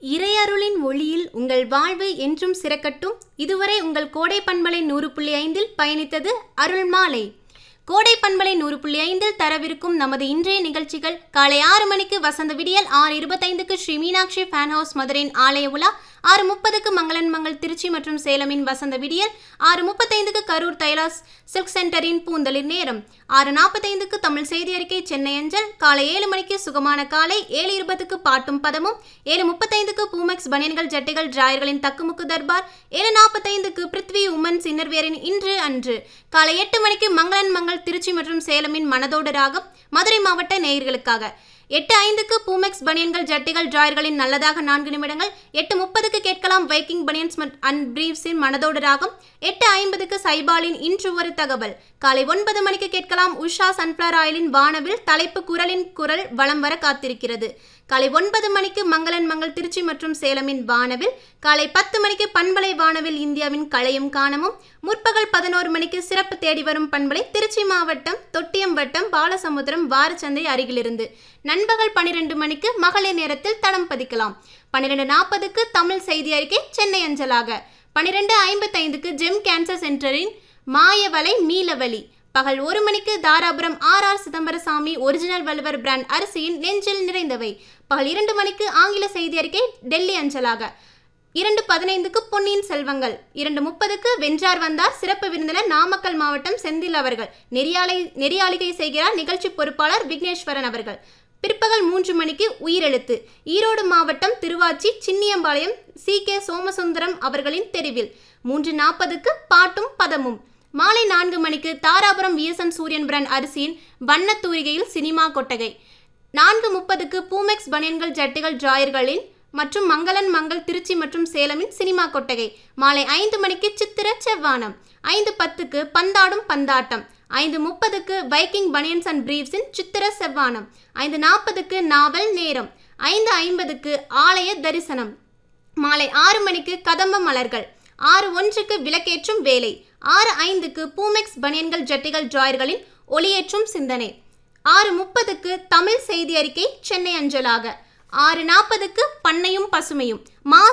இறையருளின் ஒளியில் உங்கள் வாழ்வு என்றும் சிறக்கட்டும் இதுவரை உங்கள் கோடை பண்பலை நூறு புள்ளி ஐந்தில் பயணித்தது அருள் மாலை கோடை பண்பலை நூறு புள்ளி ஐந்தில் தரவிருக்கும் நமது இன்றைய நிகழ்ச்சிகள் காலை ஆறு மணிக்கு வசந்த விடியல் ஆறு இருபத்தைந்துக்கு ஸ்ரீ மீனாட்சி ஃபேன் ஹவுஸ் மதுரையின் ஆலய உலா ஆறு முப்பதுக்கு மங்களன் மங்கள் திருச்சி மற்றும் சேலமின் வசந்த விடியல் ஆறு முப்பத்தைந்துக்கு கரூர் தைலாஸ் சில்க் சென்டரின் பூந்தளிர் நேரம் ஆறு நாற்பத்தைந்துக்கு தமிழ் செய்தி அறிக்கை சென்னை அஞ்சல் காலை ஏழு மணிக்கு சுகமான காலை ஏழு இருபதுக்கு பாட்டும் பதமும் ஏழு முப்பத்தைந்துக்கு பூமெக்ஸ் பனியன்கள் ஜட்டைகள் டிராயர்களின் தக்குமுக்கு தர்பார் ஏழு நாற்பத்தைந்துக்கு பிருத்வி உமன்ஸ் இன்னர்வேரின் இன்று அன்று காலை எட்டு மணிக்கு மங்களன் மங்கள் திருச்சி மற்றும் சேலமின் மனதோடு ராகம் மதுரை மாவட்ட நேயர்களுக்காக எட்டு ஐந்துக்கு பூமெக்ஸ் பனியன்கள் ஜட்டிகள் டிராயர்களின் நல்லதாக நான்கு நிமிடங்கள் எட்டு முப்பதுக்கு கேட்கலாம் வைக்கிங் பனியன்ஸ் அண்ட் பிரீவ்ஸின் மனதோடு ராகம் எட்டு ஐம்பதுக்கு சைபாலின் இன்று ஒரு தகவல் காலை ஒன்பது மணிக்கு கேட்கலாம் உஷா சன்ஃப்ளவர் ஆயிலின் வானவில் தலைப்பு குரலின் குரல் வலம் வர காத்திருக்கிறது காலை ஒன்பது மணிக்கு மங்களன் மங்கள் திருச்சி மற்றும் சேலமின் வானவில் காலை பத்து மணிக்கு பண்பலை வானவில் இந்தியாவின் களையும் காணமும் முற்பகல் பதினோரு மணிக்கு சிறப்பு தேடி வரும் பண்பலை திருச்சி மாவட்டம் தொட்டியம் வட்டம் பாலசமுத்திரம் வாரச்சந்தை அருகிலிருந்து நண்பகல் பன்னிரெண்டு மணிக்கு மகளிர் நேரத்தில் தடம் பதிக்கலாம் பன்னிரெண்டு நாற்பதுக்கு தமிழ் செய்தி அறிக்கை சென்னை அஞ்சலாக பன்னிரெண்டு ஐம்பத்தைந்துக்கு ஜெம் கேன்சர் சென்டரின் மாயவலை மீளவழி பகல் ஒரு மணிக்கு Dharapuram R R Chidambarasamy original Valluvar brand அரிசியின் நெஞ்சில் நிறைந்தவை பகல் இரண்டு மணிக்கு ஆங்கில செய்தி அறிக்கை டெல்லி அஞ்சலாக இரண்டு பதினைந்துக்கு பொன்னியின் செல்வங்கள் இரண்டு முப்பதுக்கு வென்றார் வந்தார் சிறப்பு விருந்தினர் நாமக்கல் மாவட்டம் செந்தில் அவர்கள் நெறியாலை நெறியாளிகை செய்கிறார் நிகழ்ச்சி பொறுப்பாளர் விக்னேஸ்வரன் அவர்கள் பிற்பகல் மூன்று மணிக்கு உயிரெழுத்து ஈரோடு மாவட்டம் திருவாச்சி சின்னியம்பாளையம் சி கே சோமசுந்தரம் அவர்களின் தெருவில் மூன்று நாற்பதுக்கு பாட்டும் பதமும் மாலை நான்கு மணிக்கு தாராபுரம் விஎஸ்என் சூரியன் பிராண்ட் அரிசியின் வண்ணத் தூரிகையில் சினிமா கொட்டகை நான்கு முப்பதுக்கு பூமெக்ஸ் பனியன்கள் ஜட்டிகள் டிராயர்களின் மற்றும் மங்களன் மங்கள் திருச்சி மற்றும் சேலமின் சினிமா கொட்டகை மாலை ஐந்து மணிக்கு சித்திர செவ்வானம் ஐந்து பத்துக்கு பந்தாடும் பந்தாட்டம் ஐந்து முப்பதுக்கு வைக்கிங் பனியன்ஸ் அண்ட் பிரீவ்ஸின் சித்திர செவ்வானம் ஐந்து நாற்பதுக்கு நாவல் நேரம் ஐந்து ஐம்பதுக்கு ஆலய தரிசனம் மாலை ஆறு மணிக்கு கதம்ப மலர்கள் ஆறு ஒன்றுக்கு விளக்கேற்றும் வேலை ஆறு ஐந்துக்கு பூமெக்ஸ் பனியன்கள் ஜட்டிகள் டிராயர்களின் ஒளியேற்றும் சிந்தனை ஆறு முப்பதுக்கு தமிழ் செய்தி அறிக்கை சென்னை அஞ்சலாக ஆறு நாற்பதுக்கு பண்ணையும் பசுமையும் மா